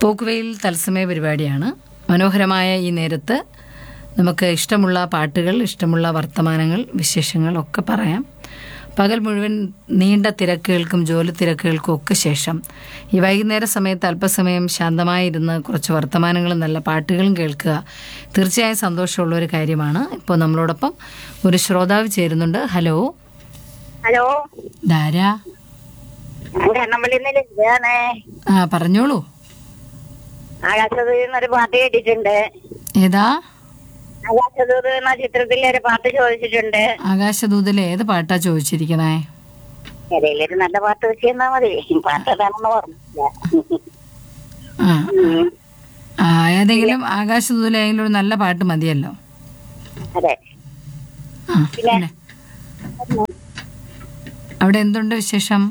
പോക്കുവെയിൽ തത്സമയ പരിപാടിയാണ് മനോഹരമായ ഈ നേരത്ത് നമുക്ക് ഇഷ്ടമുള്ള പാട്ടുകൾ ഇഷ്ടമുള്ള വർത്തമാനങ്ങൾ വിശേഷങ്ങൾ ഒക്കെ പറയാം പകൽ മുഴുവൻ നീണ്ട തിരക്കുകൾക്കും ജോലി തിരക്കുകൾക്കും ഒക്കെ ശേഷം ഈ വൈകുന്നേര സമയത്ത് അല്പസമയം ശാന്തമായിരുന്ന് കുറച്ച് വർത്തമാനങ്ങളും നല്ല പാട്ടുകളും കേൾക്കുക തീർച്ചയായും സന്തോഷമുള്ള ഒരു കാര്യമാണ് ഇപ്പോൾ നമ്മളോടൊപ്പം ഒരു ശ്രോതാവ് ചേരുന്നുണ്ട് ഹലോ ഹലോ ധാരാ ഞാൻ കണ്ണമ്പള്ളിന്ന് ലളിതയാണേ ആ പറഞ്ഞോളൂ ആകാശദൂത് എന്നൊരു പാട്ട് കേട്ടിട്ടുണ്ട് ഏതാ ആകാശദൂത് എന്ന ചിത്രത്തിൽ ഒരു പാട്ട് ചോദിച്ചിട്ടുണ്ട് ആകാശദൂതിൽ ഏത് പാട്ടാ ചോദിച്ചിരിക്കണേ ഏതെങ്കിലും ഒരു നല്ല പാട്ട് വെച്ച് തന്നാ മതി പാട്ട് ഏതാണെന്ന് പറഞ്ഞില്ല ആ ഉം. ആ ഏതെങ്കിലും ആകാശദൂതിൽ ഏതെങ്കിലും ഒരു നല്ല പാട്ട് മതിയല്ലോ അതെ ആ പിന്നെ? പിന്നെ അവിടെ എന്തുണ്ട് വിശേഷം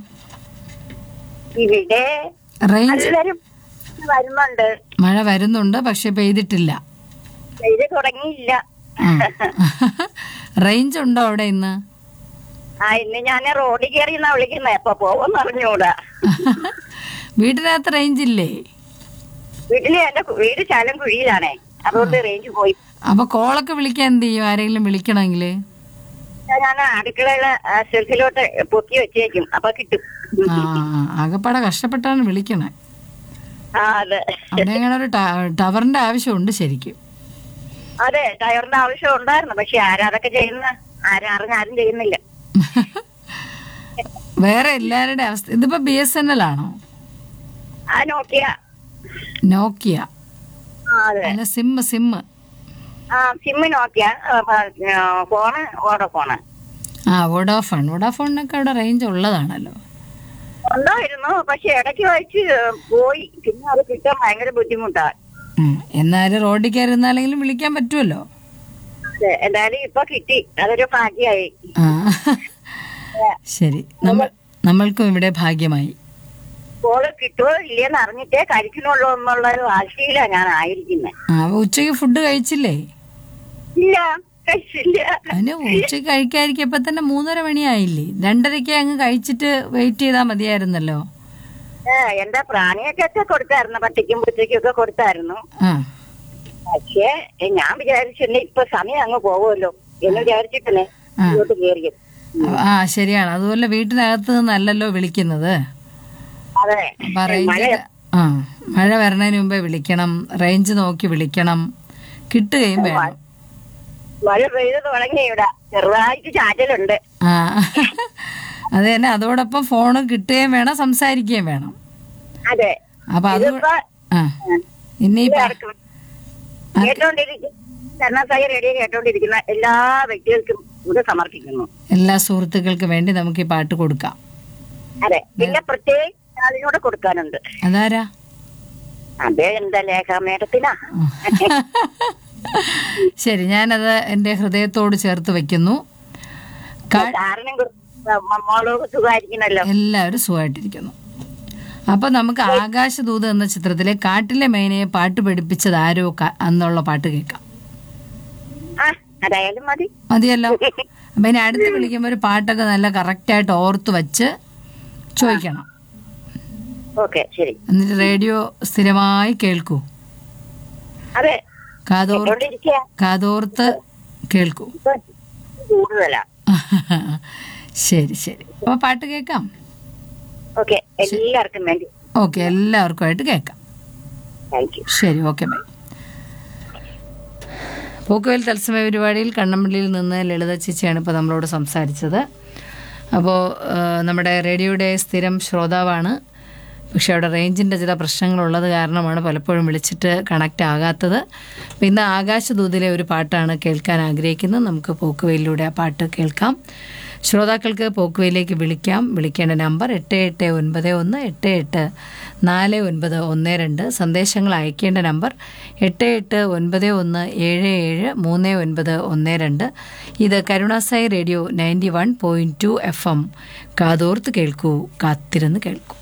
ഇവിടെ റേഞ്ച് എല്ലാവരും വരുന്നുണ്ട് മഴ വരുന്നുണ്ട് പക്ഷെ പെയ്തിട്ടില്ല ഇത് തുടങ്ങിയില്ല ആ. റേഞ്ച് ഉണ്ടോ അവിടെ ഇന്ന് ആ ഇന്ന് ഞാൻ റോഡിൽ കയറി എന്നാ വിളിക്കുന്നത് എപ്പൊ പോകുമെന്ന് അറിഞ്ഞൂടാ വീട്ടിനകത്ത് റേഞ്ച് ഇല്ലേ വീട്ടില് എന്റെ കു- വീട് ശാലം കുഴിയിലാണേ അതുകൊണ്ട് റേഞ്ച് പോയി അപ്പൊ കോളൊക്കെ വിളിക്കാൻ എന്ത് ചെയ്യും ആരെങ്കിലും വിളിക്കണമെങ്കിൽ ഞാൻ അടുക്കളയിലെ ഷെൽഫിലോട്ട് പൊക്കി വെച്ചേക്കും അപ്പൊ കിട്ടും ആ ആ, ആകെപ്പാടെ കഷ്ടപ്പെട്ടാണ് വിളിക്കണേ ആ അതെ അവിടെ അങ്ങനെ ഒരു ട- ടവറിന്റെ ആവശ്യമുണ്ട് ശരിക്കും അതെ ടയറിന്റെ ആവശ്യം ഉണ്ടായിരുന്നു പക്ഷെ ആരാ അതൊക്കെ ചെയ്യുന്ന ആരും അറിഞ്ഞാരും ചെയ്യുന്നില്ല വേറെ എല്ലാവരുടെ അവസ്ഥ ഇതിപ്പോ ബി എസ് എൻ എൽ ആണോ ആ നോക്കിയ നോക്കിയ ആ അതെ അല്ല സിമ്മ് സിമ്മ് ആ സിമ്മ് നോക്കിയ ഫോണ് ഓടോ ഫോണ് ആ വോഡോഫോൺ വോഡോഫോണിനൊക്കെ അവിടെ റേഞ്ച് ഉള്ളതാണല്ലോ ഉണ്ടായിരുന്നു പക്ഷെ ഇടയ്ക്ക് വായിച്ച് പോയി പിന്നെ അത് കിട്ടാൻ ഭയങ്കര ബുദ്ധിമുട്ടാ ഉം. എന്നാലും റോഡിൽ കയറി നിന്നാലെങ്കിലും വിളിക്കാൻ പറ്റുമല്ലോ അതെ എന്തായാലും ഇപ്പൊ കിട്ടി അതൊരു ഭാഗ്യായി ആ ശരി നമ്മൾ നമ്മൾക്കും ഇവിടെ ഭാഗ്യമായി കോള് കിട്ടുമോ ഇല്ലയെന്ന് അറിഞ്ഞിട്ടേ കഴിക്കണുള്ളൂ എന്നുള്ള ഒരു വാശിയിലാണ് ഞാൻ ആയിരിക്കുന്നത് ആ അപ്പൊ ഉച്ചയ്ക്ക് ഫുഡ് കഴിച്ചില്ലേ ഇല്ല കഴിച്ചില്ല അതിന് ഉച്ചയ്ക്ക് കഴിക്കാതിരിക്കും ഇപ്പൊ തന്നെ മൂന്നര മണിയായില്ലേ രണ്ടരയ്ക്ക് അങ്ങ് കഴിച്ചിട്ട് വെയിറ്റ് ചെയ്താൽ മതിയായിരുന്നല്ലോ ഏ, എന്റെ പ്രാണിയൊക്കെ ഒക്കെ കൊടുത്തായിരുന്നു പട്ടിക്കും പൂച്ചയ്ക്കും ഒക്കെ കൊടുത്തായിരുന്നു ആ പക്ഷേ ഏ, ഞാൻ വിചാരിച്ചില്ല ഇപ്പൊ സമയം അങ്ങ് പോകുമല്ലോ എന്ന് വിചാരിച്ചിട്ടേ ആ. ഇങ്ങോട്ട് കയറിയത് ആ ശരിയാണ് അതുപോലെ വീട്ടിനകത്ത് നിന്നല്ലല്ലോ വിളിക്കുന്നത് അതെ അപ്പൊ റേഞ്ച് ആ മഴ വരണതിന് മുമ്പേ വിളിക്കണം റേഞ്ച് നോക്കി വിളിക്കണം കിട്ടുകയും വേണം മഴ പെയ്ത് തുടങ്ങി ഇവിടെ ചെറുതായിട്ട് ചാറ്റലുണ്ട് ആ അത് തന്നെ അതോടൊപ്പം ഫോണ് കിട്ടുകയും വേണം സംസാരിക്കുകയും വേണം അതെ അപ്പൊ അത് ഇതിപ്പോ ആ ഇനിയിപ്പോ ആർക്കും കേട്ടോണ്ടിരിക്കും കർണാസായി റേഡിയോ കേട്ടോണ്ടിരിക്കുന്ന എല്ലാ വ്യക്തികൾക്കും ഇത് സമർപ്പിക്കുന്നു എല്ലാ സുഹൃത്തുക്കൾക്കും വേണ്ടി നമുക്ക് ഈ പാട്ട് കൊടുക്കാം അതെ പിന്നെ പ്രത്യേക അതിനോട് കൊടുക്കാനുണ്ട് അതാരാ അതെ എന്താ ലേഖ മേഡത്തിനാ ശരി ഞാനത് എൻ്റെ ഹൃദയത്തോട് ചേർത്ത് വെക്കുന്നു കാ- കാരണം മോളോട് സുഖമായിരിക്കണല്ലോ എല്ലാവരും സുഖമായിട്ടിരിക്കുന്നു അപ്പൊ നമുക്ക് ആകാശദൂത് എന്ന ചിത്രത്തിലെ കാട്ടിലെ മേനയെ പാട്ട് പഠിപ്പിച്ചത് ആരോ ക- എന്നുള്ള പാട്ട് കേൾക്കാം ആ അതായാലും മതി മതിയല്ലോ അപ്പൊ ഇനി അടുത്ത് വിളിക്കുമ്പോൾ ഒരു പാട്ടൊക്കെ നല്ല കറക്റ്റായിട്ട് ഓർത്ത് വെച്ച് ചോദിക്കണം ഓക്കെ ശരി എന്നിട്ട് റേഡിയോ സ്ഥിരമായി കേൾക്കൂ അതെ കാതോർ കേട്ടോണ്ടിരിക്കുക കാതോർത്ത് കേൾക്കൂ ഇപ്പൊ കൂടുതലാ ശരി ശരി അപ്പൊ പാട്ട് കേൾക്കാം ഓക്കെ എല്ലാവർക്കും വേണ്ടി ഓക്കെ എല്ലാവർക്കുമായിട്ട് കേൾക്കാം താങ്ക് യു ശരി ഓക്കെ ബൈ പോക്കുവൽ തത്സമയ പരിപാടിയിൽ കണ്ണമ്പള്ളിയിൽ നിന്ന് ലളിത ചേച്ചിയാണ് ഇപ്പോൾ നമ്മളോട് സംസാരിച്ചത് അപ്പോൾ നമ്മുടെ റേഡിയോയുടെ സ്ഥിരം ശ്രോതാവാണ് പക്ഷേ അവിടെ റേഞ്ചിൻ്റെ ചില പ്രശ്നങ്ങളുള്ളത് കാരണമാണ് പലപ്പോഴും വിളിച്ചിട്ട് കണക്റ്റ് ആകാത്തത് അപ്പോൾ ഇന്ന് ആകാശദൂതിലെ ഒരു പാട്ടാണ് കേൾക്കാൻ ആഗ്രഹിക്കുന്നത് നമുക്ക് പോക്കുവയിലൂടെ ആ പാട്ട് കേൾക്കാം ശ്രോതാക്കൾക്ക് പോക്കുവയിലേക്ക് വിളിക്കാം വിളിക്കേണ്ട നമ്പർ എട്ട് എട്ട് ഒൻപത് ഒന്ന് എട്ട് എട്ട് നാല് ഒൻപത് ഒന്ന് രണ്ട് സന്ദേശങ്ങൾ അയക്കേണ്ട നമ്പർ എട്ട് എട്ട് ഒൻപത് ഒന്ന് ഏഴ് ഏഴ് മൂന്ന് ഒൻപത് ഒന്ന് രണ്ട് ഇത് കരുണാസായി radio ninety one point two F M കാതോർത്ത് കേൾക്കൂ കാത്തിരുന്ന് കേൾക്കൂ